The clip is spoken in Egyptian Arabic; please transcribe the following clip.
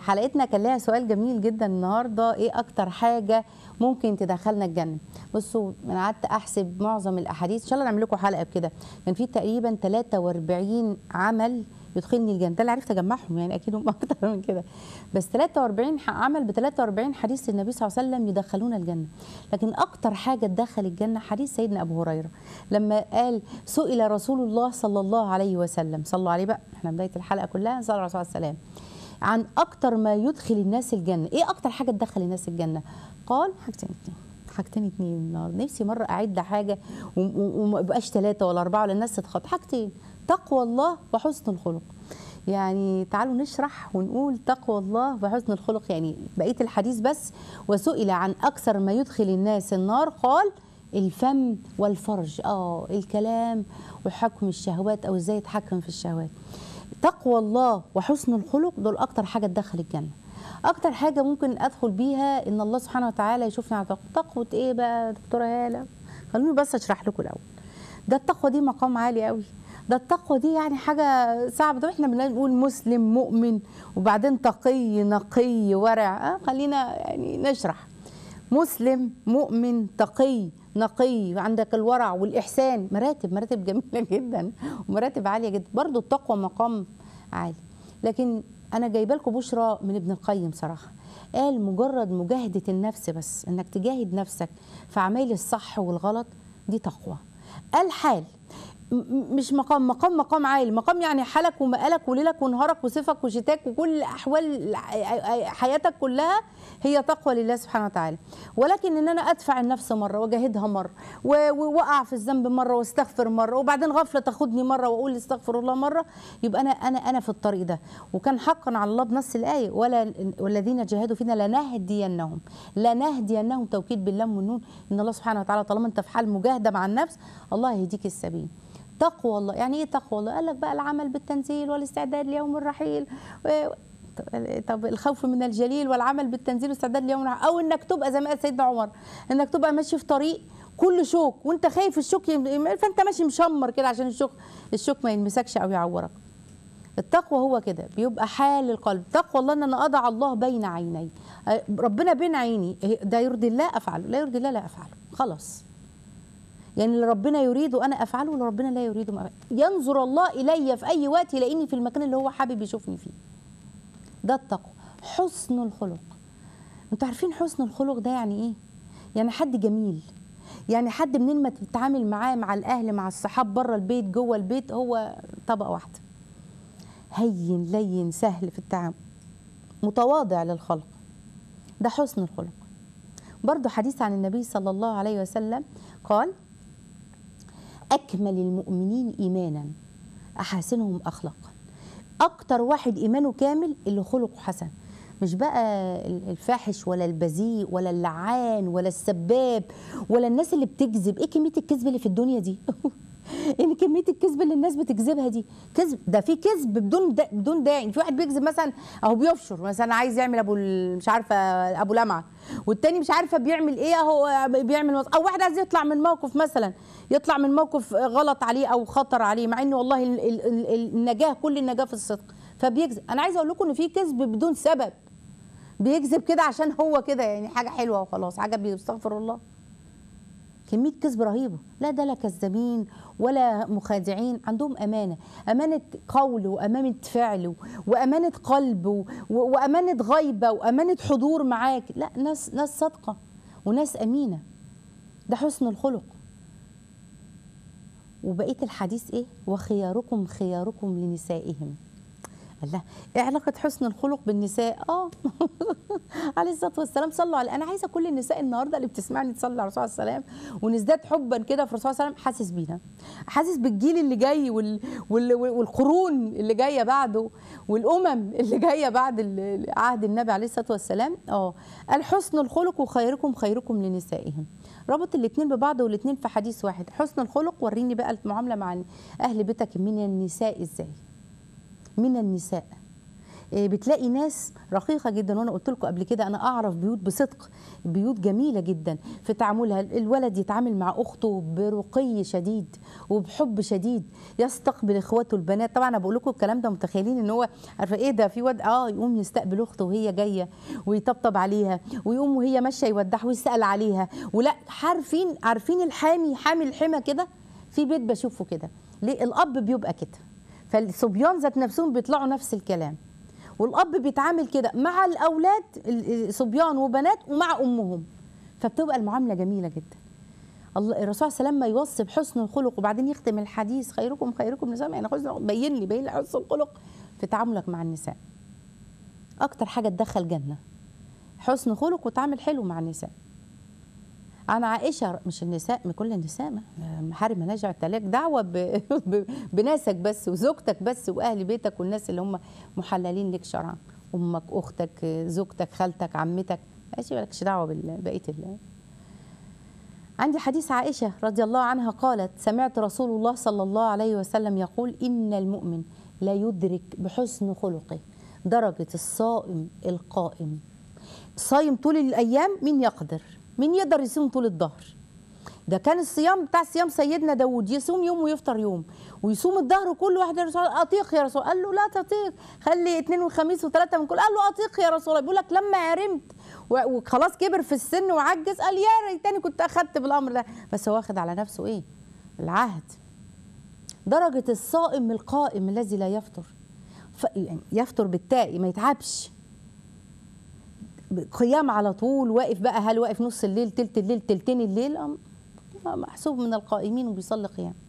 حلقتنا كان لها سؤال جميل جدا النهارده ايه اكتر حاجه ممكن تدخلنا الجنه بصوا انا قعدت احسب معظم الاحاديث ان شاء الله نعمل لكم حلقه بكده كان في تقريبا 43 عمل يدخلني الجنه ده اللي عرفت اجمعهم يعني اكيد هم اكتر من كده بس 43 ح- عمل ب 43 حديث النبي صلى الله عليه وسلم يدخلونا الجنه لكن اكتر حاجه تدخل الجنه حديث سيدنا ابو هريره لما قال سئل رسول الله صلى الله عليه وسلم صلوا عليه بقى احنا بدايه الحلقه كلها صلى الله عليه وسلم عن اكتر ما يدخل الناس الجنه ايه اكتر حاجه تدخل الناس الجنه قال حاجتين اتنين حاجتين اتنين النهارده نفسي مره اعد حاجه و- و- وما يبقاش ثلاثه ولا اربعه ولا الناس تتخط حاجتين تقوى الله وحسن الخلق يعني تعالوا نشرح ونقول تقوى الله وحسن الخلق يعني بقيه الحديث بس وسئل عن اكثر ما يدخل الناس النار قال الفم والفرج اه الكلام وحكم الشهوات او ازاي يتحكم في الشهوات تقوى الله وحسن الخلق دول اكتر حاجه تدخل الجنه اكتر حاجه ممكن ادخل بيها ان الله سبحانه وتعالى يشوفني على تقوى تقوى ايه بقى يا دكتوره هاله خلوني بس اشرح لكم الاول ده التقوى دي مقام عالي قوي ده التقوى دي يعني حاجه صعبه ده احنا بنقول مسلم مؤمن وبعدين تقي نقي ورع آه خلينا يعني نشرح مسلم مؤمن تقي نقي عندك الورع والإحسان مراتب مراتب جميلة جدا ومراتب عالية جدا برضو التقوى مقام عالي لكن أنا جايبه لكم بشرى من ابن القيم صراحة قال مجرد مجاهدة النفس بس إنك تجاهد نفسك في أعمال الصح والغلط دي تقوى قال حال م- م- مش مقام مقام مقام عالي مقام يعني حالك ومقالك وليلك ونهارك وصيفك وشتاك وكل احوال حياتك كلها هي تقوى لله سبحانه وتعالى ولكن ان انا ادفع النفس مره واجاهدها مره و- واقع في الذنب مره واستغفر مره وبعدين غفله تاخدني مره واقول استغفر الله مره يبقى انا انا انا في الطريق ده وكان حقا على الله بنص الايه ولا والذين جاهدوا فينا لنهدينهم لنهدينهم توكيد باللام والنون ان الله سبحانه وتعالى طالما انت في حال مجاهده مع النفس الله يهديك السبيل تقوى الله يعني ايه تقوى الله قال لك بقى العمل بالتنزيل والاستعداد ليوم الرحيل و... طب الخوف من الجليل والعمل بالتنزيل والاستعداد ليوم الرحيل او انك تبقى زي ما قال سيدنا عمر انك تبقى ماشي في طريق كل شوك وانت خايف الشوك يم... فانت ماشي مشمر كده عشان الشوك الشوك ما يلمسكش او يعورك التقوى هو كده بيبقى حال القلب تقوى الله ان انا اضع الله بين عيني ربنا بين عيني ده يرضي الله افعله لا يرضي الله لا افعله خلاص يعني اللي ربنا يريده انا افعله واللي ربنا لا يريده ما أفعله. ينظر الله الي في اي وقت يلاقيني في المكان اللي هو حابب يشوفني فيه ده التقوى حسن الخلق انتوا عارفين حسن الخلق ده يعني ايه يعني حد جميل يعني حد منين ما تتعامل معاه مع الاهل مع الصحاب بره البيت جوه البيت هو طبقه واحده هين لين سهل في التعامل متواضع للخلق ده حسن الخلق برضو حديث عن النبي صلى الله عليه وسلم قال أكمل المؤمنين إيمانا أحاسنهم أخلاقا أكتر واحد إيمانه كامل اللي خلقه حسن مش بقى الفاحش ولا البذيء ولا اللعان ولا السباب ولا الناس اللي بتكذب ايه كميه الكذب اللي في الدنيا دي ان كميه الكذب اللي الناس بتكذبها دي كذب ده في كذب بدون دا بدون داعي في واحد بيكذب مثلا اهو بيفشر مثلا عايز يعمل ابو مش عارفه ابو لمعه والتاني مش عارفه بيعمل ايه اهو بيعمل او واحد عايز يطلع من موقف مثلا يطلع من موقف غلط عليه او خطر عليه مع ان والله ال ال ال النجاه كل النجاه في الصدق فبيكذب انا عايزه اقول لكم ان في كذب بدون سبب بيكذب كده عشان هو كده يعني حاجه حلوه وخلاص حاجه بيستغفر الله كميه كذب رهيبه لا ده لا كذابين ولا مخادعين عندهم امانه امانه قول وامانه فعل وامانه قلب وامانه غيبه وامانه حضور معاك لا ناس ناس صادقه وناس امينه ده حسن الخلق وبقيه الحديث ايه وخياركم خياركم لنسائهم الله ايه علاقه حسن الخلق بالنساء اه عليه الصلاه والسلام صلوا على انا عايزه كل النساء النهارده اللي بتسمعني تصلي على الرسول صلى الله عليه وسلم ونزداد حبا كده في الرسول صلى الله عليه وسلم حاسس بينا حاسس بالجيل اللي جاي وال... وال... والقرون اللي جايه بعده والامم اللي جايه بعد عهد النبي عليه الصلاه والسلام اه قال حسن الخلق وخيركم خيركم لنسائهم ربط الاثنين ببعض والاثنين في حديث واحد حسن الخلق وريني بقى المعامله مع اهل بيتك من النساء ازاي من النساء إيه، بتلاقي ناس رقيقه جدا وانا قلت لكم قبل كده انا اعرف بيوت بصدق بيوت جميله جدا في تعاملها الولد يتعامل مع اخته برقي شديد وبحب شديد يستقبل اخواته البنات طبعا انا بقول لكم الكلام ده متخيلين ان هو عارفه ايه ده في واد اه يقوم يستقبل اخته وهي جايه ويطبطب عليها ويقوم وهي ماشيه يودعها ويسال عليها ولا عارفين عارفين الحامي حامي الحمى كده في بيت بشوفه كده ليه الاب بيبقى كده فالصبيان ذات نفسهم بيطلعوا نفس الكلام والاب بيتعامل كده مع الاولاد ال- صبيان وبنات ومع امهم فبتبقى المعامله جميله جدا الله الرسول صلى الله عليه وسلم ما يوصي بحسن الخلق وبعدين يختم الحديث خيركم خيركم نساء يعني حسن بين لي بين لي حسن الخلق في تعاملك مع النساء اكتر حاجه تدخل جنه حسن خلق وتعامل حلو مع النساء عن عائشة مش النساء من كل النساء ما- محارم مناجع التلاك دعوة ب... ب... بناسك بس وزوجتك بس وأهل بيتك والناس اللي هم محللين لك شرعا أمك أختك زوجتك خالتك عمتك ماشي مالكش دعوة ببقية الله عندي حديث عائشة رضي الله عنها قالت سمعت رسول الله صلى الله عليه وسلم يقول إن المؤمن لا يدرك بحسن خلقه درجة الصائم القائم صايم طول الأيام مين يقدر مين يقدر يصوم طول الظهر ده كان الصيام بتاع صيام سيدنا داود يصوم يوم ويفطر يوم ويصوم الظهر كل واحد يا رسول الله اطيق يا رسول الله قال له لا تطيق خلي اثنين وخميس وثلاثه من كل قال له اطيق يا رسول الله بيقول لك لما عرمت و- وخلاص كبر في السن وعجز قال يا ريتني كنت اخدت بالامر ده بس هو واخد على نفسه ايه العهد درجه الصائم القائم الذي لا يفطر ف... يعني يفطر بالتاء ما يتعبش قيام على طول واقف بقى هل واقف نص الليل تلت الليل تلتين الليل أم- محسوب من القائمين وبيصلي قيام